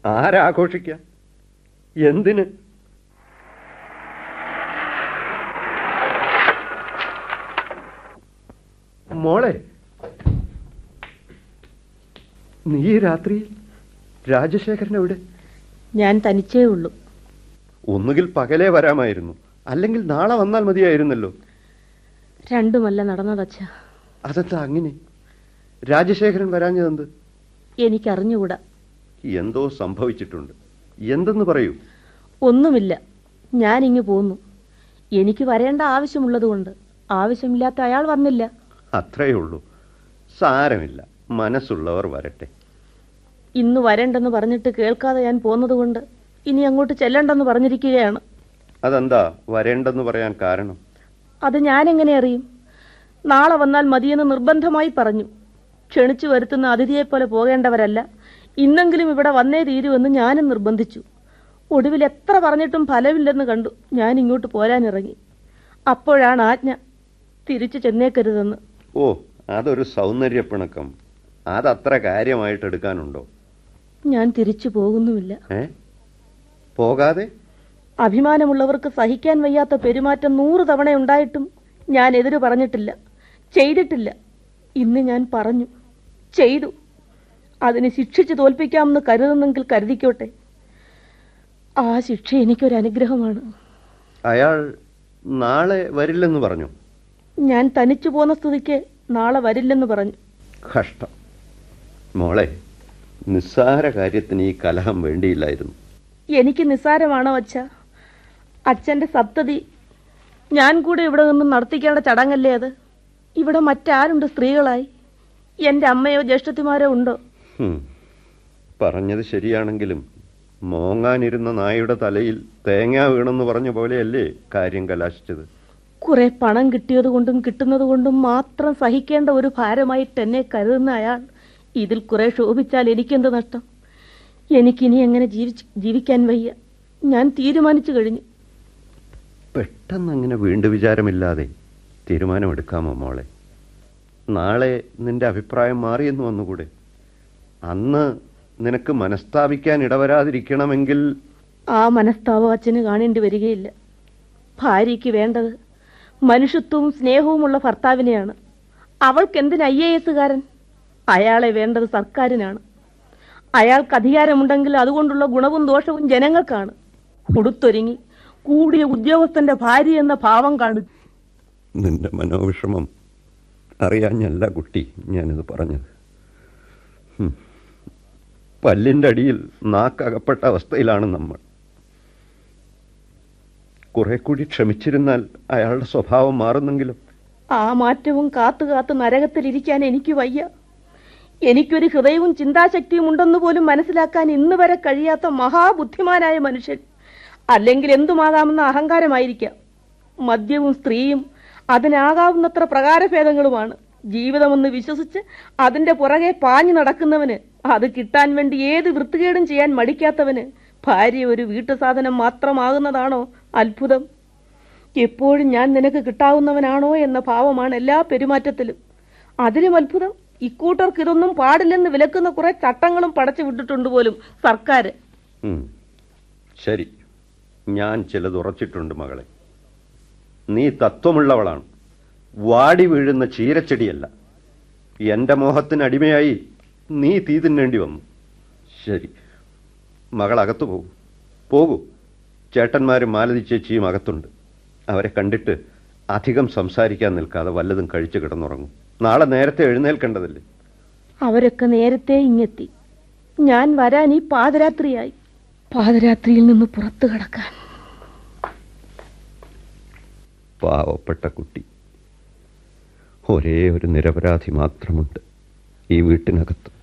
ആരാഘോഷിക്കാം എന്തിന് മോളെ നീ ഈ രാത്രിയിൽ രാജശേഖരൻ എവിടെ ഞാൻ തനിച്ചേ ഉള്ളൂ ഒന്നുകിൽ പകലേ വരാമായിരുന്നു അല്ലെങ്കിൽ നാളെ വന്നാൽ മതിയായിരുന്നല്ലോ രണ്ടുമല്ല നടന്നതച്ഛ അതെന്താ അങ്ങനെ രാജശേഖരൻ വരാഞ്ഞതെന്ത് എനിക്കറിഞ്ഞുകൂടാ എന്തോ സംഭവിച്ചിട്ടുണ്ട് എന്തെന്ന് പറയൂ ഒന്നുമില്ല ഞാനിങ്ങ് പോന്നു എനിക്ക് വരേണ്ട ആവശ്യമുള്ളതുകൊണ്ട് ആവശ്യമില്ലാത്ത അയാൾ വന്നില്ല അത്രയേ ഉള്ളൂ സാരമില്ല മനസ്സുള്ളവർ വരട്ടെ ഇന്ന് വരണ്ടെന്ന് പറഞ്ഞിട്ട് കേൾക്കാതെ ഞാൻ പോന്നതുകൊണ്ട് ഇനി അങ്ങോട്ട് ചെല്ലണ്ടെന്ന് പറഞ്ഞിരിക്കുകയാണ് അതെന്താ വരേണ്ടെന്ന് പറയാൻ കാരണം അത് ഞാൻ എങ്ങനെ അറിയും നാളെ വന്നാൽ മതിയെന്ന് നിർബന്ധമായി പറഞ്ഞു ക്ഷണിച്ചു വരുത്തുന്ന അതിഥിയെപ്പോലെ പോകേണ്ടവരല്ല ഇന്നെങ്കിലും ഇവിടെ വന്നേ തീരുവെന്ന് ഞാനും നിർബന്ധിച്ചു ഒടുവിൽ എത്ര പറഞ്ഞിട്ടും ഫലമില്ലെന്ന് കണ്ടു ഞാൻ ഇങ്ങോട്ട് പോരാനിറങ്ങി അപ്പോഴാണ് ആജ്ഞ തിരിച്ചു ചെന്നേക്കരുതെന്ന് ഓ അതൊരു സൗന്ദര്യപ്പിണക്കം അതത്ര കാര്യമായിട്ട് എടുക്കാനുണ്ടോ ഞാൻ തിരിച്ചു പോകുന്നുമില്ല ഏ പോകാതെ അഭിമാനമുള്ളവർക്ക് സഹിക്കാൻ വയ്യാത്ത പെരുമാറ്റം നൂറ് തവണ ഉണ്ടായിട്ടും ഞാൻ എതിര് പറഞ്ഞിട്ടില്ല ചെയ്തിട്ടില്ല ഇന്ന് ഞാൻ പറഞ്ഞു ചെയ്തു അതിന് ശിക്ഷിച്ച് തോൽപ്പിക്കാമെന്ന് കരുതുന്നെങ്കിൽ കരുതിക്കോട്ടെ ആ ശിക്ഷ എനിക്കൊരു അനുഗ്രഹമാണ് അയാൾ നാളെ വരില്ലെന്ന് പറഞ്ഞു ഞാൻ തനിച്ചു പോന്ന സ്ഥിതിക്ക് നാളെ വരില്ലെന്ന് പറഞ്ഞു കഷ്ടം മോളെ നിസ്സാര കാര്യത്തിന് ഈ കലഹം വേണ്ടിയില്ലായിരുന്നു എനിക്ക് നിസ്സാരമാണോ അച്ഛ അച്ഛൻ്റെ സപ്തതി ഞാൻ കൂടെ ഇവിടെ നിന്ന് നടത്തിക്കേണ്ട ചടങ്ങല്ലേ അത് ഇവിടെ മറ്റാരുണ്ട് സ്ത്രീകളായി എൻ്റെ അമ്മയോ ജ്യേഷ്ഠത്തിമാരോ ഉണ്ടോ ഹും. പറഞ്ഞത് ശരിയാണെങ്കിലും മോങ്ങാനിരുന്ന നായുടെ തലയിൽ തേങ്ങ വീണെന്ന് പറഞ്ഞ പോലെയല്ലേ കാര്യം കലാശിച്ചത് കുറെ പണം കിട്ടിയത് കൊണ്ടും കിട്ടുന്നത് കൊണ്ടും മാത്രം സഹിക്കേണ്ട ഒരു ഭാരമായിട്ട് എന്നെ കരുതുന്ന അയാൾ ഇതിൽ കുറെ ശോഭിച്ചാൽ എനിക്കെന്ത് നഷ്ടം എനിക്കിനി എങ്ങനെ ജീവിച്ച് ജീവിക്കാൻ വയ്യ ഞാൻ തീരുമാനിച്ചു കഴിഞ്ഞു പെട്ടെന്ന് അങ്ങനെ വീണ്ടും വിചാരമില്ലാതെ തീരുമാനമെടുക്കാമോ മോളെ നാളെ നിന്റെ അഭിപ്രായം മാറിയെന്ന് വന്നുകൂടെ അന്ന് നിനക്ക് മനസ്താപിക്കാൻ ഇടവരാതിരിക്കണമെങ്കിൽ ആ മനസ്താപം അച്ഛന് കാണേണ്ടി വരികയില്ല ഭാര്യയ്ക്ക് വേണ്ടത് മനുഷ്യത്വവും സ്നേഹവുമുള്ള ഭർത്താവിനെയാണ് അവൾക്ക് എന്തിന് ഐ എ എസുകാരൻ അയാളെ വേണ്ടത് സർക്കാരിനാണ് അയാൾക്ക് അധികാരമുണ്ടെങ്കിൽ അതുകൊണ്ടുള്ള ഗുണവും ദോഷവും ജനങ്ങൾക്കാണ് ഉടുത്തൊരുങ്ങി കൂടിയ ഉദ്യോഗസ്ഥന്റെ ഭാര്യ എന്ന ഭാവം കാണും നിന്റെ മനോവിഷമം അറിയാഞ്ഞല്ല കുട്ടി ഞാനിത് പറഞ്ഞത് ഹും. പല്ലിൻ്റെ അടിയിൽ നാക്കകപ്പെട്ട അവസ്ഥയിലാണ് നമ്മൾ കുറെ കൂടി ക്ഷമിച്ചിരുന്നാൽ അയാളുടെ സ്വഭാവം മാറുന്നെങ്കിലും ആ മാറ്റവും കാത്തു കാത്ത് നരകത്തിലിരിക്കാൻ എനിക്ക് വയ്യ എനിക്കൊരു ഹൃദയവും ചിന്താശക്തിയും ഉണ്ടെന്ന് പോലും മനസ്സിലാക്കാൻ ഇന്ന് വരെ കഴിയാത്ത മഹാബുദ്ധിമാനായ മനുഷ്യൻ അല്ലെങ്കിൽ എന്തുമാകാമെന്ന അഹങ്കാരമായിരിക്കാം മദ്യവും സ്ത്രീയും അതിനാകാവുന്നത്ര പ്രകാരഭേദങ്ങളുമാണ് ജീവിതമെന്ന് വിശ്വസിച്ച് അതിന്റെ പുറകെ പാഞ്ഞു നടക്കുന്നവന് അത് കിട്ടാൻ വേണ്ടി ഏത് വൃത്തികേടും ചെയ്യാൻ മടിക്കാത്തവന് ഭാര്യ ഒരു വീട്ടുസാധനം മാത്രമാകുന്നതാണോ അത്ഭുതം എപ്പോഴും ഞാൻ നിനക്ക് കിട്ടാവുന്നവനാണോ എന്ന ഭാവമാണ് എല്ലാ പെരുമാറ്റത്തിലും അതിലും അത്ഭുതം ഇക്കൂട്ടർക്ക് ഇതൊന്നും പാടില്ലെന്ന് വിലക്കുന്ന കുറെ ചട്ടങ്ങളും പടച്ചു വിട്ടിട്ടുണ്ട് പോലും സർക്കാർ ഉം. ശരി ഞാൻ ചിലത് ഉറച്ചിട്ടുണ്ട് മകളെ നീ തത്വമുള്ളവളാണ് വാടി വീഴുന്ന ചീരച്ചെടിയല്ല എൻ്റെ മോഹത്തിന് അടിമയായി നീ തീ തിന്നേണ്ടി വന്നു ശരി മകൾ അകത്തു പോകും പോകൂ ചേട്ടന്മാരും മാലതി ചേച്ചിയും അകത്തുണ്ട് അവരെ കണ്ടിട്ട് അധികം സംസാരിക്കാൻ നിൽക്കാതെ വല്ലതും കഴിച്ചു കിടന്നുറങ്ങും നാളെ നേരത്തെ എഴുന്നേൽക്കേണ്ടതല്ലേ അവരൊക്കെ നേരത്തെ ഇങ്ങെത്തി ഞാൻ വരാൻ ഈ പാതിരാത്രിയായി പാതിരാത്രിയിൽ നിന്ന് പുറത്തു കടക്കാൻ പാവപ്പെട്ട കുട്ടി ഒരേ ഒരു നിരപരാധി മാത്രമുണ്ട് ഈ വീട്ടിനകത്ത്